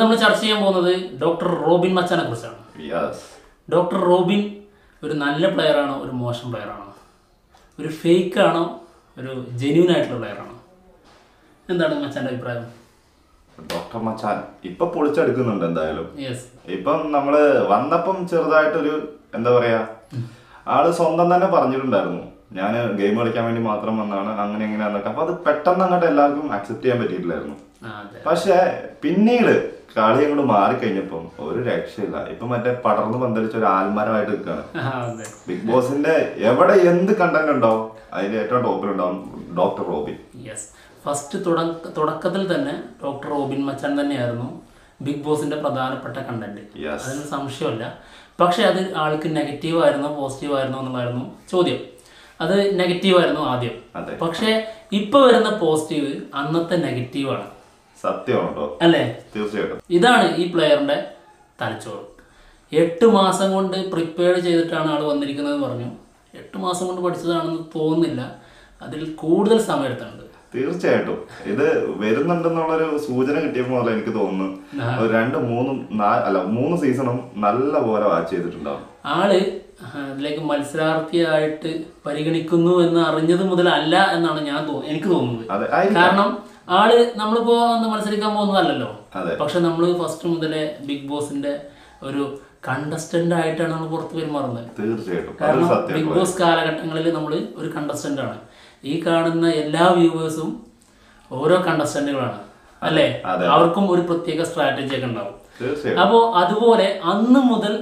നമ്മൾ ചർച്ച ചെയ്യാൻ പോകുന്നത് ഡോക്ടർ റോബിൻ മച്ചാനെ കുറിച്ചാണ് യെസ് ഡോക്ടർ റോബിൻ ഒരു നല്ല player ആണോ ഒരു മോശം player ആണോ ഒരു ഫേക്ക് ആണോ ഒരു ജെന്യൂൻ ആയിട്ടുള്ള player ആണോ എന്താണ് മച്ചാൻ്റെ അഭിപ്രായം ഡോക്ടർ മച്ചാൻ ഇപ്പൊ പൊളിച്ചെടുക്കുന്നുണ്ട് എന്തായാലും യെസ് ഇപ്പം നമ്മള് വന്നപ്പം ചെറുതായിട്ടൊരു എന്താ പറയാ ആള് സ്വന്തം തന്നെ പറഞ്ഞിട്ടുണ്ടായിരുന്നു ഞാൻ ഗെയിം കളിക്കാൻ വേണ്ടി മാത്രം വന്നാണ് അങ്ങനെ എങ്ങനെയാന്നൊക്കെ അപ്പൊ അത് പെട്ടെന്ന് അങ്ങോട്ട് എല്ലാവർക്കും അക്സെപ്റ്റ് ചെയ്യാൻ പറ്റിയിട്ടില്ലായിരുന്നു അതെ പക്ഷെ പിന്നീട് കളി അങ്ങോട്ട് മാറിക്കഴിഞ്ഞപ്പം ഒരു രക്ഷയില്ല ഇപ്പൊ മറ്റേ പടർന്ന് പന്തലിച്ച ഒരു ആൽമരമായിട്ട് നിൽക്കുകയാണ് ആ, അതെ ബിഗ് ബോസിന്റെ എവിടെ എന്ത് കണ്ടന്റ് ഉണ്ടാവും അതിന്റെ ഏറ്റവും ടോപ്പിലുണ്ടാവും ഡോക്ടർ റോബിൻ യെസ് ഫസ്റ്റ് തുടക്ക തുടക്കത്തിൽ തന്നെ ഡോക്ടർ റോബിൻ മച്ചാൻ തന്നെയായിരുന്നു ബിഗ് ബോസിന്റെ പ്രധാനപ്പെട്ട കണ്ടന്റ് യെസ് അതിന് സംശയമില്ല പക്ഷെ അത് ആൾക്ക് നെഗറ്റീവ് ആയിരുന്നോ പോസിറ്റീവ് ആയിരുന്നോ എന്നുള്ളതായിരുന്നു ചോദ്യം അത് നെഗറ്റീവ് ആയിരുന്നു ആദ്യം അതെ പക്ഷേ ഇപ്പൊ വരുന്ന പോസിറ്റീവ് അന്നത്തെ നെഗറ്റീവാണ് സത്യമാണ് കേട്ടോ അല്ലേ തീർച്ചയായിട്ടും ഇതാണ് ഈ പ്ലെയറിന്റെ തലച്ചോറ് എട്ട് മാസം കൊണ്ട് പ്രിപ്പയർ ചെയ്തിട്ടാണ് ആൾ വന്നിരിക്കുന്നതെന്ന് പറഞ്ഞു എട്ട് മാസം കൊണ്ട് പഠിച്ചതാണെന്ന് തോന്നുന്നില്ല അതിൽ കൂടുതൽ സമയം എടുത്തിട്ടുണ്ട് തീർച്ചയായിട്ടും ഇത് വരുന്നുണ്ടെന്നുള്ളൊരു സൂചന കിട്ടിയപ്പോൾ മുതൽ എനിക്ക് തോന്നുന്നു ഒരു രണ്ട് മൂന്നും നാ- അല്ല മൂന്ന് സീസണും നല്ല പോലെ വാച്ച് ചെയ്തിട്ടുണ്ടാവും ആള് അതിലേക്ക് മത്സരാർത്ഥിയായിട്ട് പരിഗണിക്കുന്നു എന്ന് അറിഞ്ഞത് മുതലല്ല എന്നാണ് ഞാൻ തോന്നുന്നത് എനിക്ക് തോന്നുന്നത് അതെ ആയിരിക്കാം. കാരണം ആള് നമ്മളിപ്പോ അന്ന് മത്സരിക്കാൻ പോകുന്നതല്ലല്ലോ അതെ പക്ഷെ നമ്മൾ ഫസ്റ്റ് മുതലേ ബിഗ് ബോസിന്റെ ഒരു കണ്ടസ്റ്റന്റ് ആയിട്ടാണ് നമ്മൾ പുറത്ത് പെരുമാറുന്നത് തീർച്ചയായിട്ടും അത് കാരണം സത്യം ബിഗ് ബോസ് കാലഘട്ടങ്ങളിൽ നമ്മൾ ഒരു കണ്ടസ്റ്റന്റ് ആണ് ഈ കാണുന്ന എല്ലാ വ്യൂവേഴ്സും ഓരോ കണ്ടസ്റ്റന്റുകളാണ് അല്ലേ അതെ. അവർക്കും ഒരു പ്രത്യേക സ്ട്രാറ്റജി ഒക്കെ ഉണ്ടാവും തീർച്ചയായിട്ടും അപ്പോൾ അതുപോലെ അന്ന് മുതൽ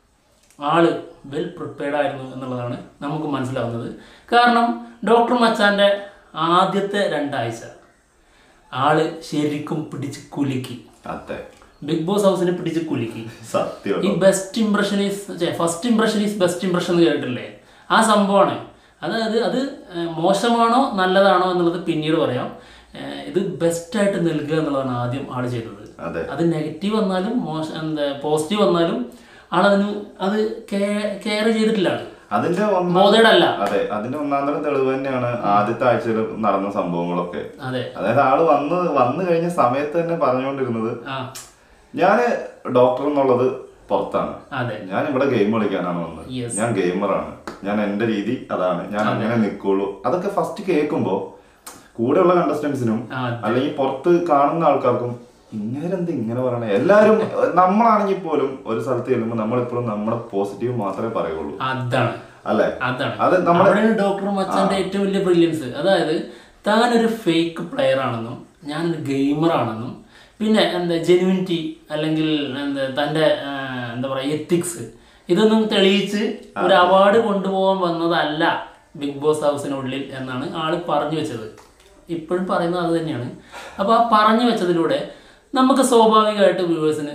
ആള് വെൽ പ്രിപ്പയർഡ് ആയിരുന്നു എന്നുള്ളതാണ് നമുക്ക് മനസ്സിലാവുന്നത് കാരണം ഡോക്ടർ മച്ചാന്റെ ആദ്യത്തെ രണ്ടാഴ്ച ആള് ശരിക്കും പിടിച്ച് കുലുക്കി അതെ ബിഗ് ബോസ് ഹൗസിനെ പിടിച്ച് കുലുക്കി സത്യം ഈ best impression is first impression is best impression എന്ന് കേട്ടിട്ടില്ലേ ആ സംഭവമാണ് അതായത് അത് ഏഹ്, മോശമാണോ നല്ലതാണോ എന്നുള്ളത് പിന്നീട് പറയാം ഏഹ്, ഇത് ബെസ്റ്റായിട്ട് നൽകുക എന്നുള്ളതാണ് ആദ്യം ആൾ ചെയ്തത് അതെ അത് നെഗറ്റീവ് വന്നാലും മോശം എന്താ പോസിറ്റീവ് വന്നാലും ആളതിന് അത് കെയർ ചെയ്തിട്ടില്ല ആള് അതിന്റെ ഒന്നാം ബോധേഡ് അല്ല അതെ അതിന്റെ ഒന്നാം തരം തെളിവ് തന്നെയാണ് ആദ്യത്തെ ആഴ്ചയിൽ നടന്ന സംഭവങ്ങളൊക്കെ അതെ അതായത് ആള് വന്ന് വന്നു കഴിഞ്ഞ സമയത്ത് തന്നെ പറഞ്ഞുകൊണ്ടിരുന്നത് ആ ഞാന് ഡോക്ടർ എന്നുള്ളത് പുറത്താണ് അതെ ഞാൻ ഇവിടെ ഗെയിം കളിക്കാനാണ് വന്നത് Yes. ഞാൻ ഗെയിമറാണ് ഞാൻ എന്റെ രീതി അതാണ് ഞാൻ അങ്ങനെ നിൽക്കുള്ളൂ അതൊക്കെ ഫസ്റ്റ് കേൾക്കുമ്പോ കൂടെയുള്ള കണ്ടസ്റ്റൻസിനും ആ, അല്ലെങ്കിൽ പുറത്ത് കാണുന്ന ആൾക്കാർക്കും ഇങ്ങനെന്ത് ഇങ്ങനെ പറയണേ എല്ലാരും നമ്മളാണെങ്കിൽ പോലും ഒരു സ്ഥലത്ത് ചെല്ലുമ്പോൾ നമ്മളിപ്പോഴും നമ്മുടെ പോസിറ്റീവ് മാത്രമേ പറയുള്ളൂ അതാണ് അല്ലേ അതാണ് അത് നമ്മുടെ അവിടെയാണ് ഡോക്ടർ മച്ചാന്റെ ഏറ്റവും വലിയ ബ്രില്യൻസ് അതായത് താൻ ഒരു ഫേക്ക് പ്ലെയർ ആണെന്നും ഞാനൊരു ഗെയിമർ ആണെന്നും പിന്നെ എന്താ ജെനുവിനിറ്റി അല്ലെങ്കിൽ എന്താ തൻ്റെ ആ, എന്താ പറയുക എത്തിക്സ് ഇതൊന്നും തെളിയിച്ച് ഒരു അവാർഡ് കൊണ്ടുപോകാൻ വന്നതല്ല ബിഗ് ബോസ് ഹൗസിനുള്ളിൽ എന്നാണ് ആള് പറഞ്ഞു വെച്ചത് ഇപ്പോഴും പറയുന്നത് അത് തന്നെയാണ് അപ്പോൾ ആ പറഞ്ഞു വെച്ചതിലൂടെ നമുക്ക് സ്വാഭാവികമായിട്ട് വ്യൂവേഴ്സിന്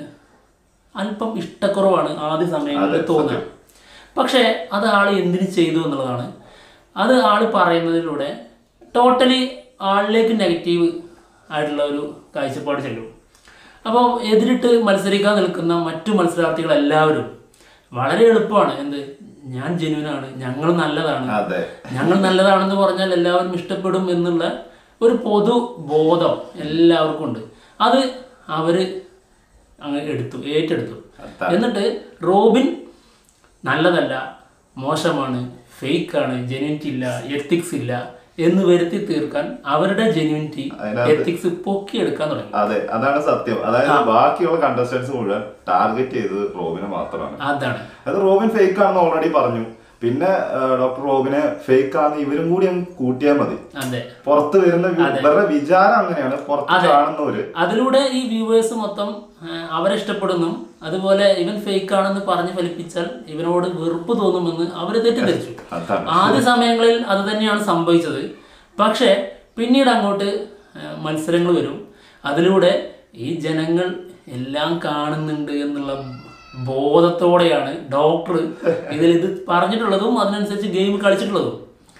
അല്പം ഇഷ്ടക്കുറവാണ് ആദ്യ സമയങ്ങളിൽ തോന്നുക പക്ഷേ അത് ആൾ എന്തിനു ചെയ്തു എന്നുള്ളതാണ് അത് ആൾ പറയുന്നതിലൂടെ ടോട്ടലി ആളിലേക്ക് നെഗറ്റീവ് ആയിട്ടുള്ള ഒരു കാഴ്ചപ്പാട് ചെല്ലും അപ്പോൾ എതിരിട്ട് മത്സരിക്കാൻ നിൽക്കുന്ന മറ്റു മത്സരാർത്ഥികളെല്ലാവരും വളരെ എളുപ്പമാണ് എന്ത് ഞാൻ ജെന്യൂനാണ് ഞങ്ങൾ നല്ലതാണ് അതെ ഞങ്ങൾ നല്ലതാണെന്ന് പറഞ്ഞാൽ എല്ലാവരും ഇഷ്ടപ്പെടും എന്നുള്ള ഒരു പൊതു ബോധം എല്ലാവർക്കും ഉണ്ട് അത് അവര് അങ്ങ് എടുത്തു ഏറ്റെടുത്തു അതാണ്. എന്നിട്ട് റോബിൻ നല്ലതല്ല മോശമാണ് ഫേക്കാണ് ജെന്യൂനിറ്റി ഇല്ല എത്തിക്സ് ഇല്ല എന്ന് വരുത്തി തീർക്കാൻ അവരുടെ ജെന്യൂനിറ്റി അതിനകത്ത് എത്തിക്സ് പൊക്കിയെടുക്കാൻ തുടങ്ങി അതെ അതാണ് സത്യം അതായത് ബാക്കിയുള്ള കണ്ടസ്റ്റൻസ് മുഴുവൻ ടാർഗറ്റ് ചെയ്തത് റോബിനെ മാത്രമാണ് അതാണ് അത് റോബിൻ ഫേക്ക് ആണെന്ന് ഓൾറെഡി പറഞ്ഞു പിന്നെ ഡോക്ടർ റോബിനെ ഫേക്ക് ആണെന്ന് ഇവരും കൂടി അങ്ങ് കൂട്ടിയാൽ മതി അതെ പുറത്ത് വരുന്ന വി- ഇവരുടെ വിചാരം അങ്ങനെയാണ് പുറത്ത് കാണുന്നവര് അതിലൂടെ ഈ വ്യൂവേഴ്സ് മൊത്തം ആ, അവരെ ഇഷ്ടപ്പെടുന്നു അതുപോലെ ഇവൻ ഫേക്ക് ആണെന്ന് പറഞ്ഞ് ഫലിപ്പിച്ചാൽ ഇവനോട് വെറുപ്പ് തോന്നുമെന്ന് അവർ തെറ്റിദ്ധരിച്ചു അതാണ് ആദ്യ സമയങ്ങളിൽ അത് തന്നെയാണ് സംഭവിച്ചത് പക്ഷേ പിന്നീട് അങ്ങോട്ട് മത്സരങ്ങൾ വരും അതിലൂടെ ഈ ജനങ്ങൾ എല്ലാം കാണുന്നുണ്ട് എന്നുള്ള ബോധത്തോടെയാണ് ഡോക്ടർ ഇതിൽ ഇത് പറഞ്ഞിട്ടുള്ളതും അതിനനുസരിച്ച് ഗെയിം കളിച്ചിട്ടുള്ളതും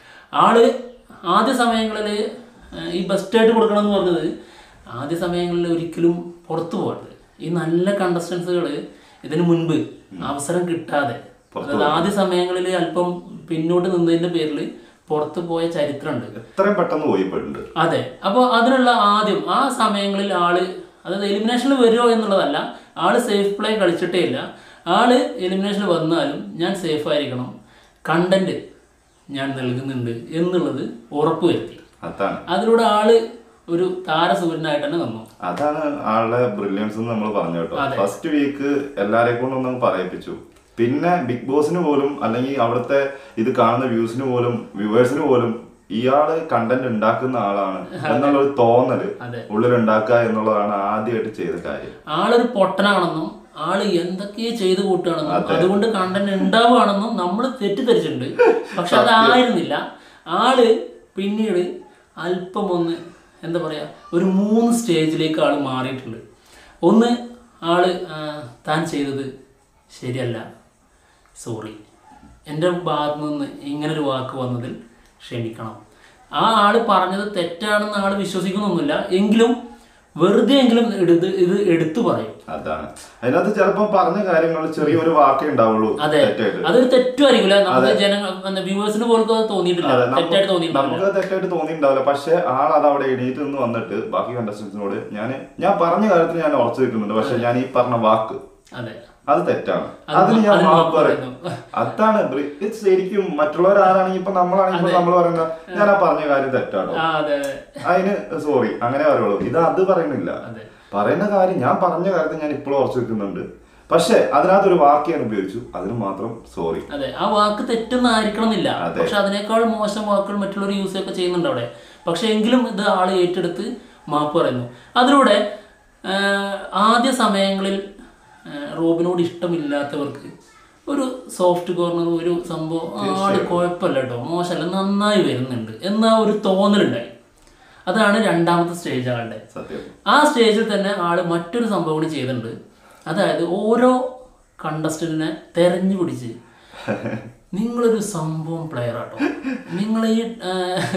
ആള് ആദ്യ സമയങ്ങളിൽ ഈ ബെസ്റ്റായിട്ട് കൊടുക്കണം എന്ന് പറഞ്ഞത് ആദ്യ സമയങ്ങളിൽ ഒരിക്കലും പുറത്തു പോകരുത് ഈ നല്ല കണ്ടസ്റ്റൻസുകൾ ഇതിനു മുൻപ് അവസരം കിട്ടാതെ അതായത് ആദ്യ സമയങ്ങളിൽ അല്പം പിന്നോട്ട് നിന്നതിന്റെ പേരിൽ പുറത്തു പോയ ചരിത്രമുണ്ട് എത്രയും പെട്ടെന്ന് പോയി പോയിട്ടുണ്ട് അതെ അപ്പോൾ അതിനുള്ള ആദ്യം ആ സമയങ്ങളിൽ ആള് അതായത് എലിമിനേഷനിൽ വരുമോ എന്നുള്ളതല്ല ആള് സേഫ് പ്ലേ കളിച്ചിട്ടേ ഇല്ല ആള് എലിമിനേഷനിൽ വന്നാലും ഞാൻ സേഫ് ആയിരിക്കണം കണ്ടന്റ് ഞാൻ നൽകുന്നുണ്ട് എന്നുള്ളത് ഉറപ്പുവരുത്തി അതാണ് അതിലൂടെ ആള് ഒരു താരസൂര്യനായിട്ട് തന്നെ വന്നു അതാണ് ആളുടെ ബ്രില്യൻസ് എന്ന് നമ്മൾ പറഞ്ഞു കേട്ടോ ഫസ്റ്റ് വീക്ക് എല്ലാരെ കൊണ്ടൊന്നും പറയിപ്പിച്ചു പിന്നെ ബിഗ് ബോസിന് പോലും അല്ലെങ്കിൽ അവിടുത്തെ ഇത് കാണുന്ന വ്യൂസിന് പോലും വ്യൂവേഴ്സിന് പോലും ഇയാള് കണ്ടന്റ് ഉണ്ടാക്കുന്ന ആളാണ് എന്നുള്ള ഒരു തോന്നല് അതെ. ഉള്ളിൽ ഉണ്ടാക്കുക എന്നുള്ളതാണ് ആദ്യമായിട്ട് ചെയ്ത കാര്യം ആളൊരു പൊട്ടനാണെന്നും ആള് എന്തൊക്കെയോ ചെയ്തു കൂട്ടുകയാണെന്നും അതുകൊണ്ട് കണ്ടന്റ് ഉണ്ടാവുകയാണെന്നും നമ്മൾ തെറ്റിദ്ധരിച്ചിട്ടുണ്ട് പക്ഷെ അതായിരുന്നില്ല ആള് പിന്നീട് അല്പം ഒന്ന് എന്താ പറയാ ഒരു മൂന്ന് സ്റ്റേജിലേക്ക് ആള് മാറിയിട്ടുണ്ട് ഒന്ന് ആള് ആ, താൻ ചെയ്തത് ശരിയല്ല സോറി എൻ്റെ ഭാഗത്തു നിന്ന് ഇങ്ങനൊരു വാക്ക് വന്നതിൽ ക്ഷമിക്കണം ആ ആള് പറഞ്ഞത് തെറ്റാണെന്ന് ആള് വിശ്വസിക്കുന്നൊന്നുമില്ല എങ്കിലും വെറുതെ എങ്കിലും എടുത്ത് ഇത് എടുത്തു പറയും അതാണ് അതിനകത്ത് ചിലപ്പോൾ പറഞ്ഞ കാര്യങ്ങൾ ചെറിയൊരു വാക്കേ ഉണ്ടാവുള്ളൂ അതെ തെറ്റായിട്ട് അതൊരു തെറ്റുമായിരിക്കില്ല നമുക്ക് ജനങ്ങൾ വ്യൂവേഴ്സിന് പോലും അത് തോന്നിയിട്ടില്ല അതെ, നമ്മ- തെറ്റായിട്ട് തോന്നിയിട്ടില്ല നമുക്ക് തെറ്റായിട്ട് തോന്നിയിട്ടുണ്ടാവില്ല പക്ഷെ ആൾ അത് അവിടെ എണീറ്റ് നിന്ന് വന്നിട്ട് ബാക്കി കണ്ടസ്റ്റൻസിനോട് ഞാൻ ഞാൻ പറഞ്ഞ കാര്യത്തിൽ ഞാൻ ഉറച്ചു നിൽക്കുന്നുണ്ട് പക്ഷെ ഞാൻ ഈ പറഞ്ഞ വാക്ക് അതെ അത് തെറ്റാണ് അത് അതിന് ഞാൻ അതിന് മാപ്പ് മാപ്പ് പറയും പറയുന്നു. അതാണ് ബ്രി- ഇത് ശരിക്കും മറ്റുള്ളവർ ആരാണെങ്കിൽ ഇപ്പൊ നമ്മളാണെങ്കിൽ ഇപ്പൊ നമ്മൾ പറയുന്ന ഞാൻ ആ പറഞ്ഞ കാര്യം തെറ്റാണോ ആ അതെ അതെ അതിന് സോറി അങ്ങനെ പറയുള്ളൂ ഇത് അത് പറയുന്നില്ല അതെ പറയുന്ന കാര്യം ഞാൻ പറഞ്ഞ കാര്യത്തിൽ ഞാൻ ഇപ്പോഴും ഉറച്ചു നിൽക്കുന്നുണ്ട് പക്ഷെ അതിനകത്ത് ഒരു വാക്ക് ഞാൻ ഉപയോഗിച്ചു അതിന് മാത്രം സോറി അതെ ആ വാക്ക് തെറ്റൊന്നും ആയിരിക്കണം എന്നില്ല അതെ. പക്ഷെ അതിനേക്കാൾ മോശം വാക്കുകൾ മറ്റുള്ളവർ യൂസ് ഒക്കെ ചെയ്യുന്നുണ്ട് അവിടെ പക്ഷെ എങ്കിലും ഇത് ആൾ ഏറ്റെടുത്ത് മാപ്പ് പറയുന്നു അതിലൂടെ ആ, ആദ്യ സമയങ്ങളിൽ ആ, റോബിനോട് ഇഷ്ടമില്ലാത്തവർക്ക് ഒരു സോഫ്റ്റ് കോർണർ ഒരു സംഭവം ആള് കുഴപ്പമില്ല കേട്ടോ മോശമല്ല നന്നായി വരുന്നുണ്ട് എന്ന ഒരു തോന്നലുണ്ടായി അതാണ് രണ്ടാമത്തെ സ്റ്റേജ് ആളുടെ സത്യം ആ സ്റ്റേജിൽ തന്നെ ആള് മറ്റൊരു സംഭവം കൂടി ചെയ്തിട്ടുണ്ട് അതായത് ഓരോ കണ്ടസ്റ്റന്റിനെ തെരഞ്ഞു പിടിച്ച് നിങ്ങളൊരു സംഭവം പ്ലെയർ ആട്ടോ നിങ്ങൾ ഈ ആ,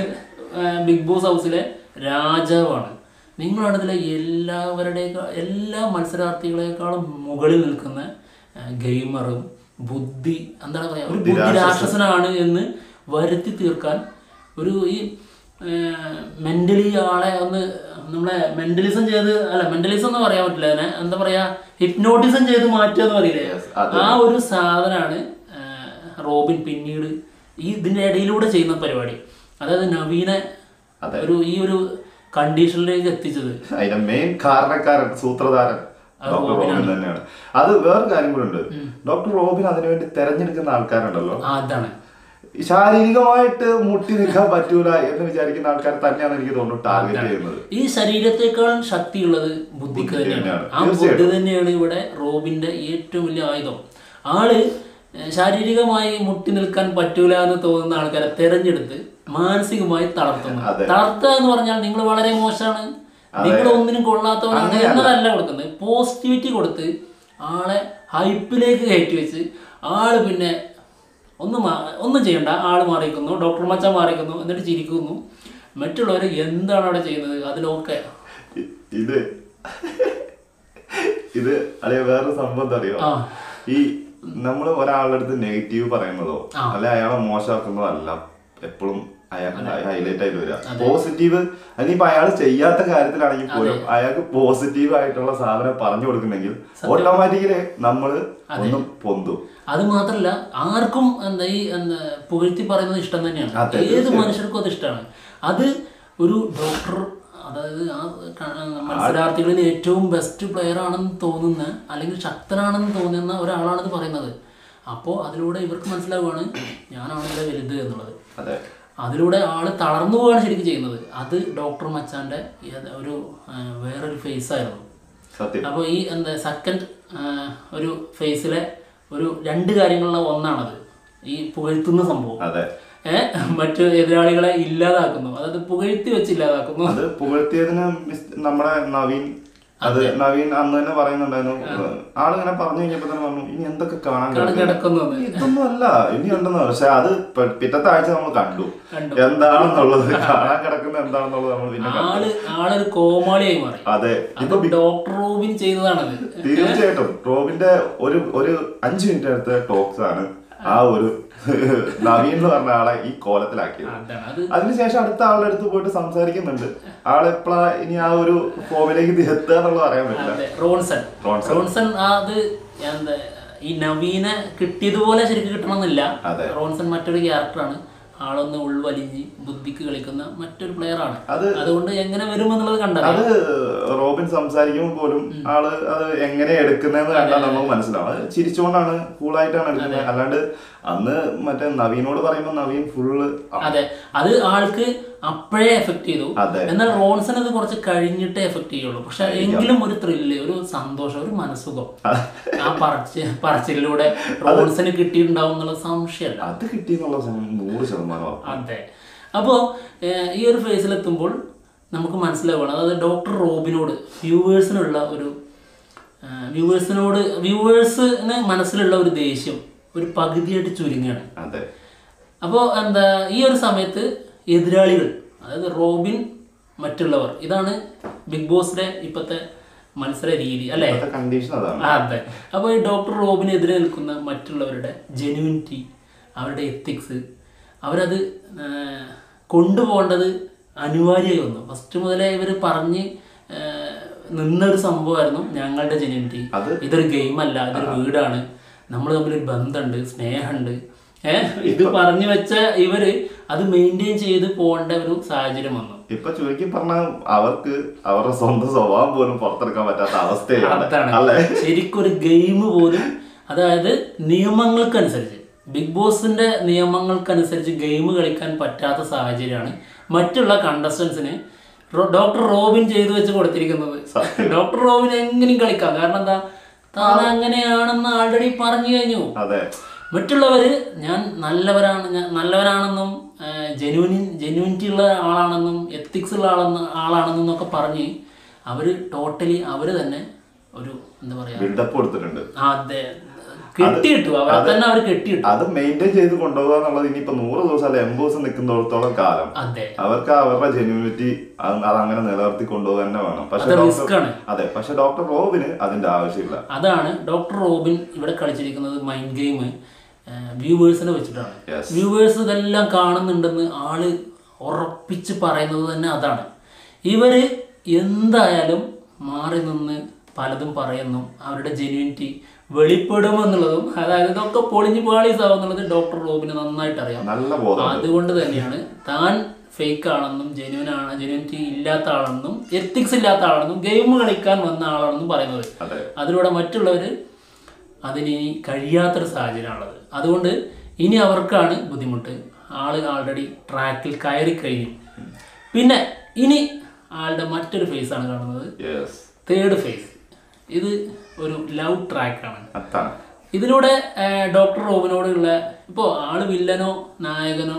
ആ, ബിഗ് ബോസ് ഹൗസിലെ രാജാവാണ് നിങ്ങളാണ് ഇതിലെ എല്ലാവരുടെയൊക്കെ എല്ലാ മത്സരാർത്ഥികളെക്കാളും മുകളിൽ നിൽക്കുന്ന ആ, ഗെയിമറും ബുദ്ധി എന്താണ് പറയുക ഒരു ബുദ്ധി രാക്ഷസനാണ് എന്ന് വരുത്തി തീർക്കാൻ ഒരു ഈ മെന്റലി ആളെ ഒന്ന് നമ്മളെ മെന്റലിസം ചെയ്ത് അല്ല മെന്റലിസം എന്ന് പറയാൻ പറ്റില്ല അതിനെ എന്താ പറയാ ഹിപ്നോട്ടിസം ചെയ്ത് മാറ്റുക എന്ന് പറയില്ലേ ആ ഒരു സാധനമാണ് ആ, റോബിൻ പിന്നീട് ഈ ഇതിന്റെ ഇടയിലൂടെ ചെയ്യുന്ന പരിപാടി അതായത് നവീനെ ഒരു ഈ ഒരു കണ്ടീഷനിലേക്ക് എത്തിച്ചത് അതിന്റെ മെയിൻ കാരണക്കാരൻ സൂത്രധാരൻ ഡോക്ടർ റോബിൻ തന്നെയാണ് അത് വേറെ കാര്യം കൂടെ ഉണ്ട് ഡോക്ടർ റോബിൻ അതിനുവേണ്ടി തെരഞ്ഞെടുക്കുന്ന ആൾക്കാരുണ്ടല്ലോ ആ അതാണ് ശാരീരികമായിട്ട് മുട്ടി നിൽക്കാൻ പറ്റൂല എന്ന് വിചാരിക്കുന്ന ആൾക്കാർ തന്നെയാണ് എനിക്ക് തോന്നുന്നു ടാർഗറ്റ് ചെയ്യുന്നത് ഈ ശരീരത്തെക്കാൾ ശക്തിയുള്ളത് ബുദ്ധിക്ക് തന്നെയാണ് തന്നെയാണ്. ആ ബുദ്ധി തന്നെയാണ് ഇവിടെ റോബിന്റെ ഏറ്റവും വലിയ ആയുധം ആള് ഏഹ്, ശാരീരികമായി മുട്ടി നിൽക്കാൻ പറ്റൂല എന്ന് തോന്നുന്ന ആൾക്കാരെ തെരഞ്ഞെടുത്ത് മാനസികമായി തളർത്തുന്നു അതെ. തളർത്തുക എന്ന് പറഞ്ഞാൽ നിങ്ങൾ വളരെ മോശമാണ് നിങ്ങൾ ഒന്നിനും കൊള്ളാത്തവരാണ് എന്നതല്ല കൊടുക്കുന്നത് പോസിറ്റിവിറ്റി കൊടുത്ത് ആളെ ഹൈപ്പിലേക്ക് കയറ്റി വെച്ച് ആള് പിന്നെ ഒന്നും മാ- ഒന്നും ചെയ്യണ്ട ആള് മാറിക്കുന്നു ഡോക്ടർ മച്ച മാറിക്കുന്നു എന്നിട്ട് ചിരിക്കുന്നു മറ്റുള്ളവർ എന്താണ് അവിടെ ചെയ്യുന്നത് അതിലൊക്കെ ഇ- ഇത് ഇത് അല്ലെ വേറെ സംഭവം എന്താ അറിയോ ആ. ഈ നമ്മൾ ഒരാളുടെ അടുത്ത് നെഗറ്റീവ് പറയുന്നതോ അല്ലെ അയാളെ മോശമാക്കുന്നതോ അല്ല എപ്പോഴും അയാൾക്ക് ഹൈലൈറ്റ് ആയിട്ട് വരിക പോസിറ്റീവ് അതിനിപ്പോ അയാൾ ചെയ്യാത്ത കാര്യത്തിലാണെങ്കിൽ പോലും അയാൾക്ക് പോസിറ്റീവ് ആയിട്ടുള്ള സാധനം പറഞ്ഞു കൊടുക്കുന്നെങ്കിൽ ഓട്ടോമാറ്റിക്കലി നമ്മൾ ഒന്നും പൊന്തും അത് മാത്രല്ല ആർക്കും എന്താ ഈ എന്താ പുകഴ്ത്തി പറയുന്നത് ഇഷ്ടം തന്നെയാണ് ഏത് മനുഷ്യർക്കും അത് ഇഷ്ടമാണ് അത് ഒരു ഡോക്ടർ അതായത് ആ ക- മത്സരാർത്ഥികളിൽ ഏറ്റവും ബെസ്റ്റ് പ്ലെയർ ആണെന്ന് തോന്നുന്ന അല്ലെങ്കിൽ ശക്തനാണെന്ന് തോന്നുന്ന ഒരാളാണിത് പറയുന്നത് അപ്പോൾ അതിലൂടെ ഇവർക്ക് മനസ്സിലാവുകയാണ് ഞാനാണ് ഇവിടെ വലുത് എന്നുള്ളത് അതെ അതിലൂടെ ആള് തളർന്നു പോവുകയാണ് ശരിക്കും ചെയ്യുന്നത് അത് ഡോക്ടർ മച്ചാന്റെ ഏത് ഒരു ആ, വേറൊരു ഫേസ് ആയിരുന്നു സത്യം അപ്പോൾ ഈ എന്താ സെക്കൻഡ് ഒരു ഫേസിലെ ഒരു രണ്ട് കാര്യങ്ങളിലെ ഒന്നാണത് ഈ പുകഴ്ത്തുന്ന സംഭവം അതെ ഏഹ് മറ്റു എതിരാളികളെ ഇല്ലാതാക്കുന്നു അതായത് പുകഴ്ത്തി വെച്ച് ഇല്ലാതാക്കുന്നു അത് പുകഴ്ത്തിയതിന് മിസ്- നമ്മുടെ നവീൻ അത് നവീൻ അന്ന് തന്നെ പറയുന്നുണ്ടായിരുന്നു ആളിങ്ങനെ പറഞ്ഞു കഴിഞ്ഞപ്പോ തന്നെ പറഞ്ഞു ഇനി എന്തൊക്കെ കാണാൻ കിടക്കുന്നു?" കിടക്കുന്നു ഇതൊന്നും അല്ല ഇനി ഉണ്ടെന്ന് പക്ഷെ അത് പ- പിറ്റത്തെ ആഴ്ച നമ്മൾ കണ്ടു കണ്ടു. എന്താണെന്നുള്ളത് കാണാൻ കിടക്കുന്ന എന്താണെന്നുള്ളത് നമ്മൾ പിന്നെ കണ്ടു ആള് ആളൊരു കോമാളിയായി മാറി അതെ അത് ഡോക്ടർ റോബിൻ ചെയ്തതാണത് തീർച്ചയായിട്ടും റോബിന്റെ ഒരു ഒരു അഞ്ചു മിനിറ്റ് അടുത്ത ടോക്സ് ആണ് ആ ഒരു നവീൻ എന്ന് പറഞ്ഞ ആളെ ഈ കോലത്തിലാക്കിയത് അതാണ് അത് അതിനുശേഷം അടുത്ത ആളുടെ അടുത്ത് പോയിട്ട് സംസാരിക്കുന്നുണ്ട് ആളെപ്പോഴാ ഇനി ആ ഒരു ഫോമിലേക്ക് എത്തുക എന്നുള്ളത് അറിയാൻ പറ്റില്ല അതെ റോൺസൺ റോൺസൺ. റോൺസൺ ആ അത് എന്താ ഈ നവീനെ കിട്ടിയതുപോലെ ശരിക്കും കിട്ടണമെന്നില്ല അതെ. റോൺസൺ മറ്റൊരു ക്യാരക്ടറാണ് ആളൊന്ന് ഉൾവലിഞ്ഞ് ബുദ്ധിക്ക് കളിക്കുന്ന മറ്റൊരു പ്ലെയർ ആണ് അത് അതുകൊണ്ട് എങ്ങനെ വരുമെന്നുള്ളത് കണ്ടത് അത് റോബിൻ സംസാരിക്കുമ്പോൾ പോലും ആള് അത് എങ്ങനെ എടുക്കുന്നതെന്ന് കണ്ടാൽ നമുക്ക് മനസ്സിലാവും അത് ചിരിച്ചുകൊണ്ടാണ് കൂളായിട്ടാണ് എടുക്കുന്നത് അല്ലാണ്ട് അന്ന് മറ്റേ നവീനോട് പറയുമ്പോൾ നവീൻ ഫുള്ള് അതെ അത് ആൾക്ക് അപ്പോഴേ എഫക്ട് ചെയ്തു അതെ. എന്നാൽ റോൺസൺ അത് കുറച്ച് കഴിഞ്ഞിട്ടേ എഫക്ട് ചെയ്യുള്ളൂ പക്ഷെ എങ്കിലും ഒരു ത്രില്ല് ഒരു സന്തോഷം ഒരു മനസ്സുഖം ആ പറച്ച് പറച്ചിലൂടെ റോൺസന് കിട്ടിയിട്ടുണ്ടാവും എന്നുള്ള സംശയമല്ല അത് കിട്ടിയെന്നുള്ള സം- നൂറ് ശതമാനം ഉറപ്പാണ്. അതെ അപ്പോൾ ഈ ഒരു ഫേസിലെത്തുമ്പോൾ നമുക്ക് മനസ്സിലാവുകയാണ് അതായത് ഡോക്ടർ റോബിനോട് വ്യൂവേഴ്സിനുള്ള ഒരു വ്യൂവേഴ്സിനോട് വ്യൂവേഴ്സിന് മനസ്സിലുള്ള ഒരു ദേഷ്യം ഒരു പകുതിയായിട്ട് ചുരുങ്ങുകയാണ് അതെ അപ്പോൾ എന്താ ഈ ഒരു സമയത്ത് എതിരാളികൾ അതായത് റോബിൻ മറ്റുള്ളവർ ഇതാണ് ബിഗ് ബോസിന്റെ ഇപ്പോഴത്തെ മത്സര രീതി അല്ലേ ഇപ്പോഴത്തെ കണ്ടീഷൻ അതാണ് ആ, അതെ അപ്പോൾ ഈ ഡോക്ടർ റോബിനെതിരെ നിൽക്കുന്ന മറ്റുള്ളവരുടെ ജെനുവിനിറ്റി അവരുടെ എത്തിക്സ് അവരത് ആ, കൊണ്ടുപോകേണ്ടത് അനിവാര്യമായി വന്നു ഫസ്റ്റ് മുതലേ ഇവർ പറഞ്ഞ് ആ, നിന്നൊരു സംഭവമായിരുന്നു ഞങ്ങളുടെ ജെനുവിനിറ്റി അത് ഇതൊരു ഗെയിമല്ല ഇതൊരു വീടാണ് നമ്മൾ തമ്മിലൊരു ബന്ധമുണ്ട് സ്നേഹമുണ്ട് ഏഹ് ഇത് പറഞ്ഞു വെച്ച ഇവര് അത് മെയിൻറ്റെയിൻ ചെയ്ത് പോകേണ്ട ഒരു സാഹചര്യം വന്നു ഇപ്പൊ ചുരുക്കി പറഞ്ഞാൽ അവർക്ക് അവരുടെ സ്വന്തം സ്വഭാവം പോലും പുറത്തെടുക്കാൻ പറ്റാത്ത അവസ്ഥയാണ് അതാണ് അല്ലേ ശരിക്കും ഒരു ഗെയിം പോലും അതായത് നിയമങ്ങൾക്കനുസരിച്ച് ബിഗ് ബോസിന്റെ നിയമങ്ങൾക്കനുസരിച്ച് ഗെയിം കളിക്കാൻ പറ്റാത്ത സാഹചര്യമാണ് മറ്റുള്ള കണ്ടസ്റ്റൻസിന് ഡോക്ടർ റോബിൻ ചെയ്തു വെച്ച് കൊടുത്തിരിക്കുന്നത് ഡോക്ടർ റോബിൻ എങ്ങനെയും കളിക്കാം കാരണം എന്താ താൻ അങ്ങനെയാണെന്ന് ആൾറെഡി പറഞ്ഞു കഴിഞ്ഞു അതെ മറ്റുള്ളവര് ഞാൻ നല്ലവരാണ് ഞാൻ നല്ലവരാണെന്നും ജെനുവിൻ ജെനുവിനിറ്റി ഉള്ള ആളാണെന്നും എത്തിക്സ് ഉള്ള ആളെന്ന് ആളാണെന്നും ഒക്കെ പറഞ്ഞ് അവര് ടോട്ടലി അവര് തന്നെ ഒരു എന്താ പറയാ ബിൽഡപ്പ് കൊടുത്തിട്ടുണ്ട് ആ, അതെ കെട്ടിയിട്ടു അവരെ തന്നെ അവർ കെട്ടിയിട്ടു അത് മെയിൻറ്റെയിൻ ചെയ്ത് കൊണ്ടുപോകുക എന്നുള്ളത് ഇനിയിപ്പോ നൂറ് ദിവസം അല്ല എൺപത് ദിവസം നിൽക്കുന്നിടത്തോളം കാലം അതെ അവർക്ക് അവരുടെ ജെന്യൂനിറ്റി അത് അങ്ങനെ നിലനിർത്തി കൊണ്ടുപോകുക തന്നെ വേണം പക്ഷെ അത് ഡോക്ടർ റിസ്ക് ആണ് അതെ പക്ഷെ ഡോക്ടർ റോബിന് അതിന്റെ ആവശ്യമില്ല അതാണ് ഡോക്ടർ റോബിൻ ഇവിടെ കളിച്ചിരിക്കുന്നത് മൈൻഡ് ഗെയിം വ്യൂവേഴ്സിനെ വെച്ചിട്ടാണ് Yes. വ്യൂവേഴ്സ് ഇതെല്ലാം കാണുന്നുണ്ടെന്ന് ആള് ഉറപ്പിച്ച് പറയുന്നത് തന്നെ അതാണ് ഇവര് എന്തായാലും മാറി നിന്ന് പലതും പറയുന്നു അവരുടെ ജെന്യൂനിറ്റി വെളിപ്പെടുമെന്നുള്ളതും അതായത് ഇതൊക്കെ പൊളിഞ്ഞു പാളീസാവും എന്നുള്ളത് ഡോക്ടർ റോബിന് നന്നായിട്ട് അറിയാം നല്ല ബോധം അതുകൊണ്ട് തന്നെയാണ് താൻ ഫേക്ക് ആണെന്നും ജെന്യൂൻ ആണ് ജെന്യൂനിറ്റി ഇല്ലാത്ത ആളെന്നും എത്തിക്സ് ഇല്ലാത്ത ആളെന്നും ഗെയിം കളിക്കാൻ വന്ന ആളാണെന്നും പറയുന്നത് അതെ അതിലൂടെ മറ്റുള്ളവർ അതിന് ഇനി കഴിയാത്തൊരു സാഹചര്യമാണുള്ളത് അതുകൊണ്ട് ഇനി അവർക്കാണ് ബുദ്ധിമുട്ട് ആള് ആൾറെഡി ട്രാക്കിൽ കയറി കഴിഞ്ഞു പിന്നെ ഇനി ആളുടെ മറ്റൊരു ഫേസ് ആണ് കാണുന്നത് യെസ് തേർഡ് ഫേസ് ഇത് ഒരു ലവ് ട്രാക്കാണ് അതാണ് ഇതിലൂടെ ഏർ, ഡോക്ടർ റോബിനോടുള്ള ഇപ്പോൾ ആള് വില്ലനോ നായകനോ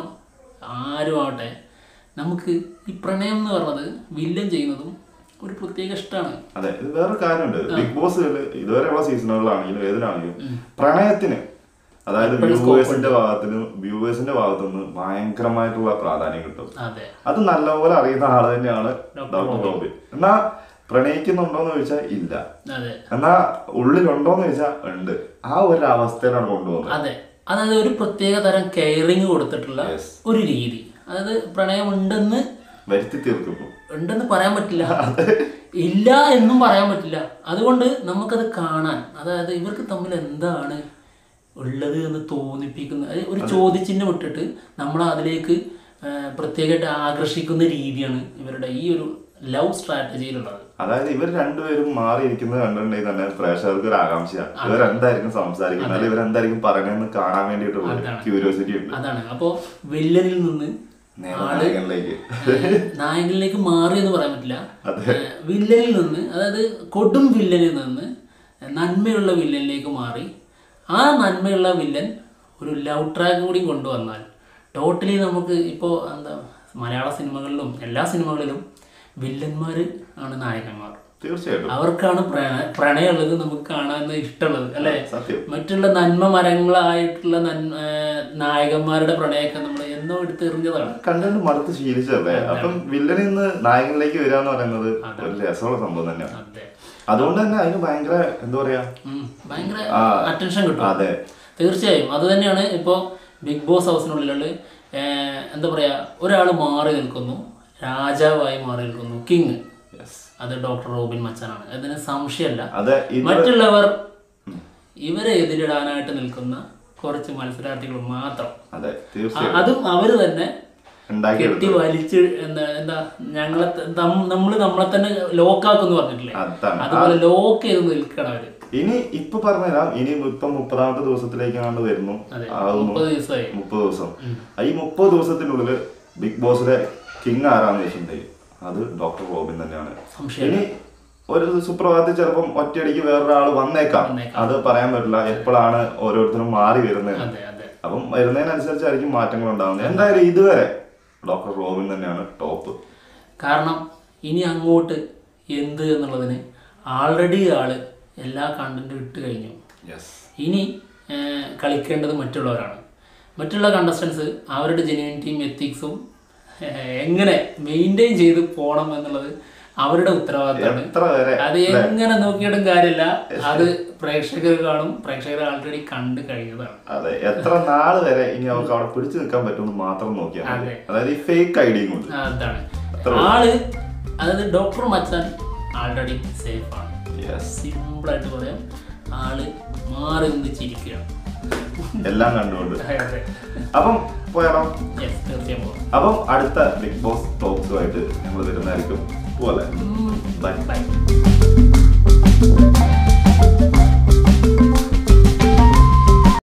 ആരും ആവട്ടെ നമുക്ക് ഈ പ്രണയം എന്ന് പറഞ്ഞത് വില്ലൻ ചെയ്യുന്നതും ഒരു പ്രത്യേക ഇഷ്ടമാണ് അതെ ഇത് വേറെ കാര്യമുണ്ട് ബിഗ് ബോസ് ഇതുവരെയുള്ള സീസണുകളിലാണെങ്കിലും ഏതിലാണെങ്കിലും പ്രണയത്തിന് അതായത് വ്യൂവേഴ്സിന്റെ ഭാഗത്തിന് വ്യൂവേഴ്സിന്റെ ഭാഗത്തുനിന്ന് ഭയങ്കരമായിട്ടുള്ള പ്രാധാന്യം കിട്ടും അതെ അത് നല്ലപോലെ അറിയുന്ന ആള് തന്നെയാണ് ഡോക്ടർ റോബിൻ എന്നാ പ്രണയിക്കുന്നുണ്ടോന്ന് ചോദിച്ചാൽ ഇല്ല അതെ എന്നാ ഉള്ളിലുണ്ടോന്ന് ചോദിച്ചാൽ ഉണ്ട് ആ ഒരു അവസ്ഥയിലാണ് കൊണ്ടുപോകുന്നത് അതെ അതായത് ഒരു പ്രത്യേക തരം കെയറിങ് കൊടുത്തിട്ടുള്ള Yes. ഒരു രീതി അതായത് പ്രണയം ഉണ്ടെന്ന് വരുത്തി തീർക്കുന്നു ഉണ്ടെന്ന് പറയാൻ പറ്റില്ല ഇല്ല എന്നും പറയാൻ പറ്റില്ല അതുകൊണ്ട് നമുക്കത് കാണാൻ അതായത് ഇവർക്ക് തമ്മിൽ എന്താണ് ഉള്ളത് എന്ന് തോന്നിപ്പിക്കുന്ന അത് ഒരു ചോദ്യചിഹ്നം ഇട്ടിട്ട് നമ്മൾ അതിലേക്ക് ആ, പ്രത്യേകമായിട്ട് ആകർഷിക്കുന്ന രീതിയാണ് ഇവരുടെ ഈ ഒരു ലവ് സ്ട്രാറ്റജിയിലുള്ളത് അതായത് ഇവർ രണ്ടുപേരും മാറിയിരിക്കുന്നത് കണ്ടിട്ടുണ്ടെങ്കിൽ തന്നെ പ്രേക്ഷകർക്ക് ഒരു ആകാംക്ഷയാണ് ഇവരെന്തായിരിക്കും സംസാരിക്കുന്നത് അല്ലെങ്കിൽ ഇവരെന്തായിരിക്കും പറയണെന്ന് കാണാൻ വേണ്ടിയിട്ടുള്ള ക്യൂരിയോസിറ്റി ഉണ്ട് അതാണ് അപ്പോൾ വില്ലനിൽ നിന്ന് നേരെ നായകനിലേക്ക് നായകനിലേക്ക് മാറി എന്ന് പറയാൻ പറ്റില്ല അതെ. ഏഹ് വില്ലനിൽ നിന്ന് അതായത് കൊടും വില്ലനിൽ നിന്ന് നന്മയുള്ള വില്ലനിലേക്ക് മാറി ആ നന്മയുള്ള വില്ലൻ ഒരു ലവ് ട്രാക്ക് കൂടി കൊണ്ടുവന്നാൽ ടോട്ടലി നമുക്ക് ഇപ്പോൾ എന്താ മലയാള സിനിമകളിലും എല്ലാ സിനിമകളിലും വില്ലന്മാർ ആണ് നായകന്മാർ തീർച്ചയായിട്ടും അവർക്കാണ് പ്രണ പ്രണയമുള്ളത് നമുക്ക് കാണാൻ ഇഷ്ടമുള്ളത് അല്ലേ സത്യം മറ്റുള്ള നന്മ മരങ്ങളായിട്ടുള്ള നന്മ ഏഹ് നായകന്മാരുടെ പ്രണയമൊക്കെ നമ്മൾ എന്നോ എടുത്തെറിഞ്ഞതാണ് കണ്ടുകൊണ്ട് മടുത്ത് ശീലിച്ചതല്ലേ അപ്പം വില്ലനിൽ നിന്ന് നായകനിലേക്ക് വരിക എന്ന് പറയുന്നത് ഒരു രസമുള്ള സംഭവം തന്നെയാണ് അതെ അതുകൊണ്ട് തന്നെ അതിന് ഭയങ്കര എന്താ പറയാ ഉം. ഭയങ്കര ആ. അറ്റൻഷൻ കിട്ടും അതെ തീർച്ചയായും അത് തന്നെയാണ് ഇപ്പോൾ ബിഗ് ബോസ് ഹൗസിനുള്ളിലുള്ള ഏർ, എന്താ പറയുക ഒരാൾ മാറി നിൽക്കുന്നു രാജാവായി മാറി നിൽക്കുന്നു കിങ് യെസ് അത് ഡോക്ടർ റോബിൻ മച്ചാനാണ് അതിന് സംശയമല്ല അത് ഇത് മറ്റുള്ളവർ ഇവരെ എതിരിടാനായിട്ട് നിൽക്കുന്ന കുറച്ച് മത്സരാർത്ഥികൾ മാത്രം അതെ ആ, തീർച്ചയായും അതും അവര് തന്നെ ഉണ്ടാക്കി കെട്ടി വലിച്ച് എന്താ എന്താ ഞങ്ങളെ നമ്മൾ നമ്മളെ തന്നെ ലോക്കാക്കുന്നു പറഞ്ഞിട്ടില്ലേ അതാണ് അതുപോലെ ലോക്ക് ചെയ്ത് നിൽക്കണം അവര് ഇനി ഇപ്പൊ പറഞ്ഞുതരാം ഇനി ഇപ്പൊ മുപ്പതാമത്തെ ദിവസത്തിലേക്കാണ്ട് വരുന്നു അതെ ആകുന്നു മുപ്പത് ദിവസമായി മുപ്പത് ദിവസം ആ ഈ മുപ്പത് ദിവസത്തിനുള്ളിൽ ബിഗ് ബോസിലെ കിങ് ആരാന്ന് വെച്ചിട്ടുണ്ടെങ്കിൽ അത് ഡോക്ടർ റോബിൻ തന്നെയാണ് സംശയം ഇനി ഒരു സുപ്രഭാതത്തിൽ ചിലപ്പം ഒറ്റയടിക്ക് വേറൊരാൾ വന്നേക്കാം വന്നേക്കാം. അത് പറയാൻ പറ്റില്ല എപ്പോഴാണ് ഓരോരുത്തരും മാറി വരുന്നത് അതെ അതെ അപ്പം വരുന്നതിനനുസരിച്ചായിരിക്കും മാറ്റങ്ങൾ ഉണ്ടാകുന്നത് എന്തായാലും ഇതുവരെ ഡോക്ടർ റോബിൻ തന്നെയാണ് ടോപ്പ് കാരണം ഇനി അങ്ങോട്ട് എന്ത് എന്നുള്ളതിന് ആൾറെഡി ആള് എല്ലാ കണ്ടന്റും ഇട്ട് കഴിഞ്ഞു യെസ് ഇനി ഏർ, കളിക്കേണ്ടത് മറ്റുള്ളവരാണ് മറ്റുള്ള കണ്ടസ്റ്റൻസ് അവരുടെ ജെന്യൂനിറ്റിയും എത്തിക്സും എങ്ങനെ മെയിൻറ്റെയിൻ ചെയ്ത് പോകണം എന്നുള്ളത് അവരുടെ ഉത്തരവാദിത്തമാണ് എത്ര വരെ അത് എങ്ങനെ നോക്കിയിട്ടും കാര്യമില്ല അത് പ്രേക്ഷകർ കാണും പ്രേക്ഷകർ ആൾറെഡി കണ്ടു കഴിഞ്ഞതാണ് അതെ എത്ര നാൾ വരെ ഇനി അവർക്ക് അവിടെ പിടിച്ചു നിൽക്കാൻ പറ്റുമെന്ന് മാത്രം നോക്കിയാൽ മതി അതെ. അതായത് ഈ ഫേക്ക് ഐഡിയും കൊണ്ട് അതാണ് ആള് അതായത് ഡോക്ടർ മച്ചാൻ ആൾറെഡി സേഫ് ആണ് യെസ് സിമ്പിളായിട്ട് പറയാം ആള് മാറി നിന്ന് ചിരിക്കുകയാണ് എല്ലാം കണ്ടുകൊണ്ട് അതെ അപ്പം പോയാലോ യെസ് തീർച്ചയായും പോകാം അപ്പം അടുത്ത ബിഗ് ബോസ് ടോക്സുമായിട്ട് ഞങ്ങൾ വരുന്നതായിരിക്കും പോലെ ബൈ ബൈ